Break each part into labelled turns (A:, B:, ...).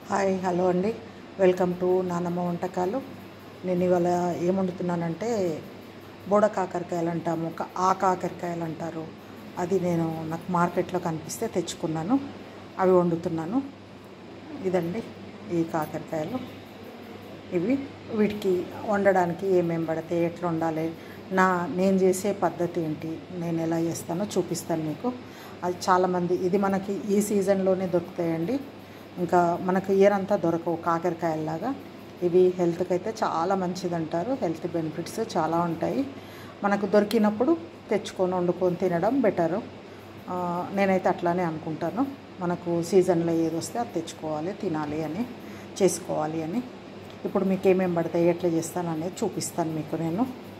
A: hi hello అండి welcome to నానమ్మ వంటకాలు నేను ఇవాళ ఏం వండుతున్నానంటే బోడ కాకరకాయలు అంటాము క- ఆ కాకరకాయలు అంటారు అది నేను నాకు మార్కెట్లో కనిపిస్తే తెచ్చుకున్నాను అవి వండుతున్నాను ఇదండి ఈ కాకరకాయలు ఇవి వీటికి వండడానికి ఏమేమి పడతాయి ఎట్లా వండాలి నా నేను చేసే పద్ధతి ఏంటి నేను ఎలా చేస్తానో చూపిస్తాను మీకు అది చాలామంది ఇది మనకి ఈ సీజన్లోనే దొరుకుతాయండి ఇంకా మనకు ఇయర్ అంతా దొరకవు కాకరకాయల్లాగా ఇవి హెల్త్కి అయితే చాలా మంచిది అంటారు హెల్త్ బెనిఫిట్స్ చాలా ఉంటాయి మనకు దొరికినప్పుడు తెచ్చుకొని వండుకొని తినడం బెటరు నేనైతే అట్లానే అనుకుంటాను మనకు సీజన్లో ఏది వస్తే అది తెచ్చుకోవాలి తినాలి అని చేసుకోవాలి అని ఇప్పుడు మీకు ఏమేమి పడతాయి ఎట్లా చేస్తాను అనేది చూపిస్తాను మీకు నేను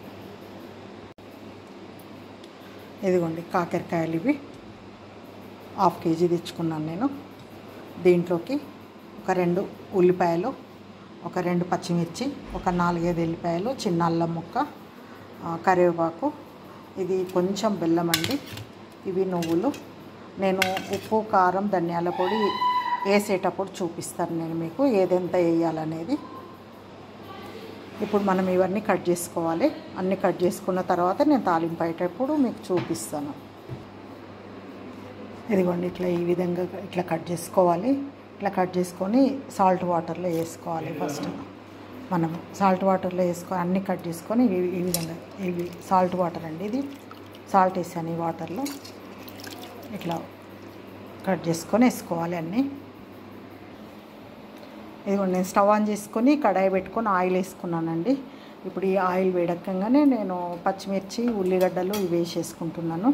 A: ఇదిగోండి కాకరకాయలు ఇవి హాఫ్ కేజీ తెచ్చుకున్నాను నేను దీంట్లోకి ఒక రెండు ఉల్లిపాయలు ఒక రెండు పచ్చిమిర్చి ఒక నాలుగైదు ఎల్లిపాయలు చిన్న అల్లం ముక్క ఆ, కరివేపాకు ఇది కొంచెం బెల్లం అండి ఇవి నువ్వులు నేను ఉప్పు కారం ధనియాల పొడి వేసేటప్పుడు చూపిస్తాను నేను మీకు ఏదెంత వేయాలనేది ఇప్పుడు మనం ఇవన్నీ కట్ చేసుకోవాలి అన్నీ కట్ చేసుకున్న తర్వాత నేను తాలింపు అయ్యేటప్పుడు మీకు చూపిస్తాను ఇదిగోండి ఇట్లా ఈ విధంగా ఇట్లా కట్ చేసుకోవాలి ఇట్లా కట్ చేసుకొని సాల్ట్ వాటర్లో వేసుకోవాలి ఫస్ట్ మనం సాల్ట్ వాటర్లో వేసుకొని అన్నీ కట్ చేసుకొని ఇవి ఈ విధంగా ఇవి సాల్ట్ వాటర్ అండి ఇది సాల్ట్ వేసాను ఈ వాటర్లో ఇట్లా కట్ చేసుకొని వేసుకోవాలి అన్నీ ఇదిగోండి నేను స్టవ్ ఆన్ చేసుకొని కడాయి పెట్టుకొని ఆయిల్ వేసుకున్నానండి ఇప్పుడు ఈ ఆయిల్ వేడకంగానే నేను పచ్చిమిర్చి ఉల్లిగడ్డలు ఇవి వేసేసుకుంటున్నాను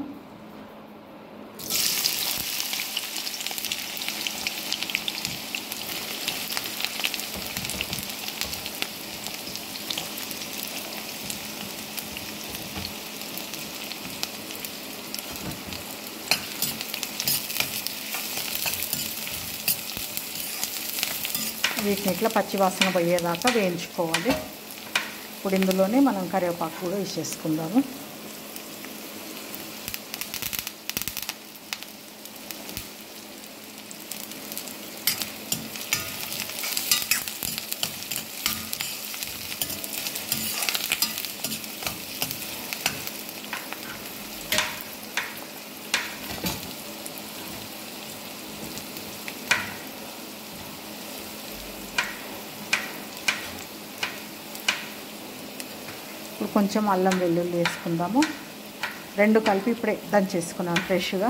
A: వీటిని ఇట్లా పచ్చివాసన పోయేదాకా వేయించుకోవాలి ఇప్పుడు ఇందులోనే మనం కరివేపాకు కూడా వేసేసుకుందాము ఇప్పుడు కొంచెం అల్లం వెల్లుల్లి వేసుకుందాము రెండు కలిపి ఇప్పుడే దంచేసుకున్నాను ఫ్రెష్గా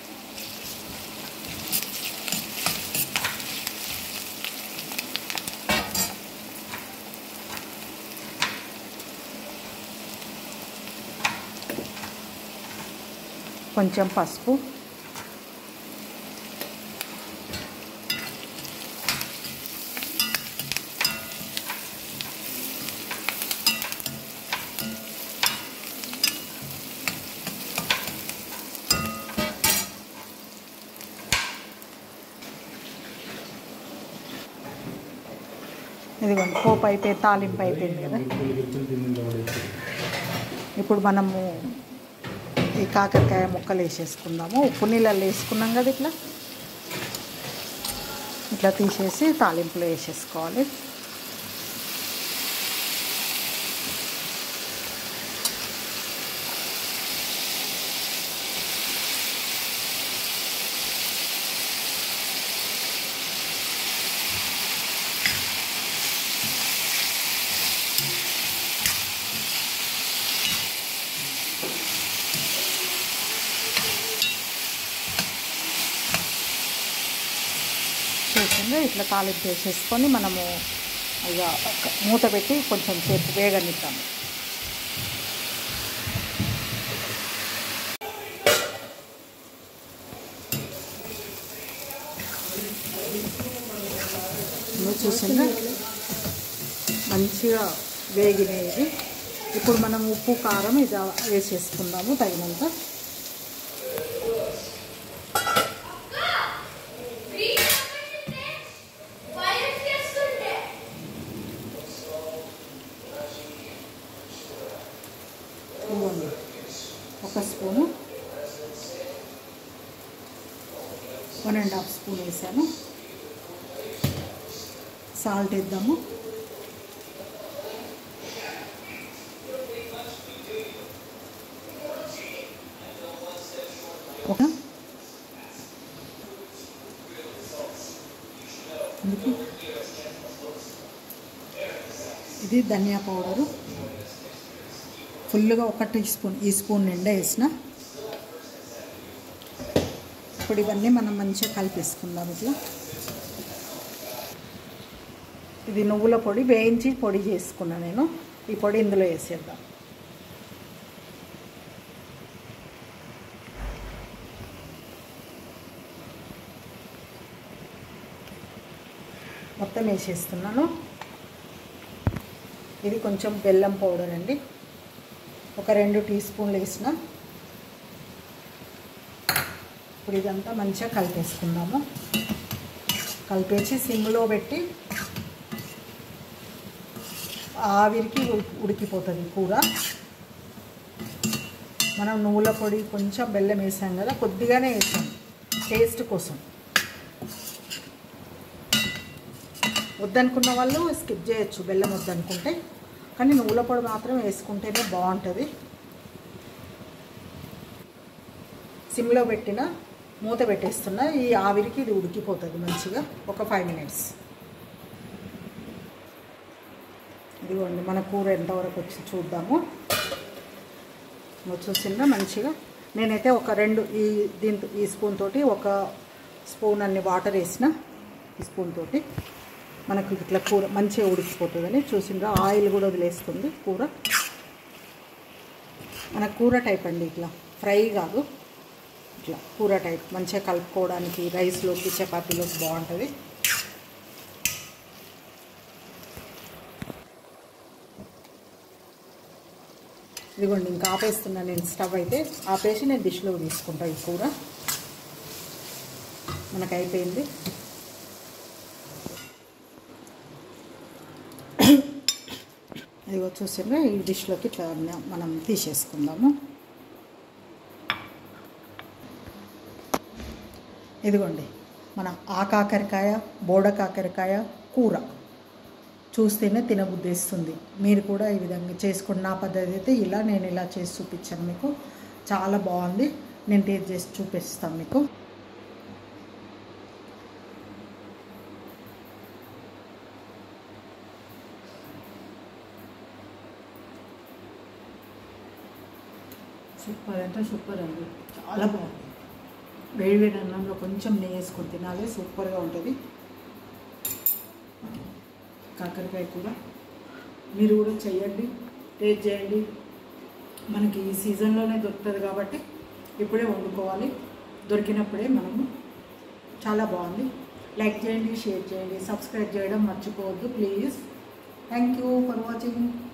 A: కొంచెం పసుపు ఇదిగోండి పోపు అయిపోయి తాలింపు అయిపోయింది కదా ఇప్పుడు మనము ఈ కాకరకాయ ముక్కలు వేసేసుకుందాము ఉప్పు నీళ్ళల్లో వేసుకున్నాం కదా ఇట్లా ఇట్లా తీసేసి తాలింపులో వేసేసుకోవాలి చేసిందో ఇట్లా తాలింపు వేసేసుకొని మనము ఇక ఒక మూత పెట్టి కొంచెం సేపు వేగనిద్దాము నువ్వు చూసిందా మంచిగా వేగినాయి ఇప్పుడు మనం ఉప్పు కారం ఇది వేసేసుకుందాము తగినంత ఇవ్వండి ఒక spoon one and half spoon వేసాను సాల్ట్ వేద్దాము ఒక అందుకే ఇది ధనియా పౌడరు ఫుల్గా ఒక టీ స్పూన్ ఈ స్పూన్ నిండా వేసిన ఇప్పుడు ఇవన్నీ మనం మంచిగా కలిపేసుకుందాం ఇట్లా ఇది నువ్వుల పొడి వేయించి పొడి చేసుకున్నా నేను ఈ పొడి ఇందులో వేసేద్దాం మొత్తం వేసేస్తున్నాను ఇది కొంచెం బెల్లం పౌడర్ అండి ఒక రెండు టీ స్పూన్లు వేసిన ఇప్పుడు ఇదంతా మంచిగా కలిపేసుకుందాము కలిపేసి సిమ్లో పెట్టి ఆవిరికి ఉడికి ఉడికిపోతుంది కూర మనం నువ్వుల పొడి కొంచెం బెల్లం వేసాం కదా కొద్దిగానే వేసాం టేస్ట్ కోసం వద్దనుకున్న వాళ్ళు స్కిప్ చేయొచ్చు బెల్లం వద్దనుకుంటే కానీ నువ్వుల పొడి మాత్రం వేసుకుంటేనే బాగుంటుంది సిమ్లో పెట్టిన మూత పెట్టేస్తున్నా ఈ ఆవిరికి ఇది ఉడికిపోతుంది మంచిగా ఒక ఫైవ్ మినిట్స్ ఇదిగోండి మన కూర ఎంతవరకు వచ్చి చూద్దాము వచ్చేసిందా మంచిగా నేనైతే ఒక రెండు ఈ దీంతో ఈ స్పూన్ తోటి ఒక స్పూన్ అన్ని వాటర్ వేసిన ఈ స్పూన్ తోటి మనకు ఇట్లా కూర మంచిగా ఉడికిపోతుందని చూసిండ్రా ఆయిల్ కూడా వదిలేస్తుంది కూర మన కూర టైప్ అండి ఇట్లా ఫ్రై కాదు ఇట్లా కూర టైప్ మంచిగా కలుపుకోవడానికి రైస్లోకి చపాతీలోకి బాగుంటుంది ఇదిగోండి ఇంకా ఆపేస్తున్నా నేను స్టవ్ అయితే ఆపేసి నేను డిష్లో తీసుకుంటా ఈ కూర మనకు అయిపోయింది ఇది వచ్చేసరికి ఈ డిష్లోకి ఇట్లా మనం తీసేసుకుందాము ఇదిగోండి మన ఆ కాకరకాయ బోడ కాకరకాయ కూర చూస్తేనే తినబుద్ధిస్తుంది మీరు కూడా ఈ విధంగా చేసుకున్న నా పద్ధతి అయితే ఇలా నేను ఇలా చేసి చూపించాను మీకు చాలా బాగుంది నేను టేస్ట్ చేసి చూపిస్తాను మీకు సూపర్ అంటే సూపర్ అండి చాలా బాగుంది వేడి వేడి అన్నంలో కొంచెం నెయ్యి వేసుకొని తినాలి సూపర్గా ఉంటుంది కాకరకాయ కూర మీరు కూడా చేయండి టేస్ట్ చేయండి మనకి ఈ సీజన్లోనే దొరుకుతుంది కాబట్టి ఇప్పుడే వండుకోవాలి దొరికినప్పుడే మనము చాలా బాగుంది లైక్ చేయండి షేర్ చేయండి సబ్స్క్రైబ్ చేయడం మర్చిపోవద్దు please thank you for watching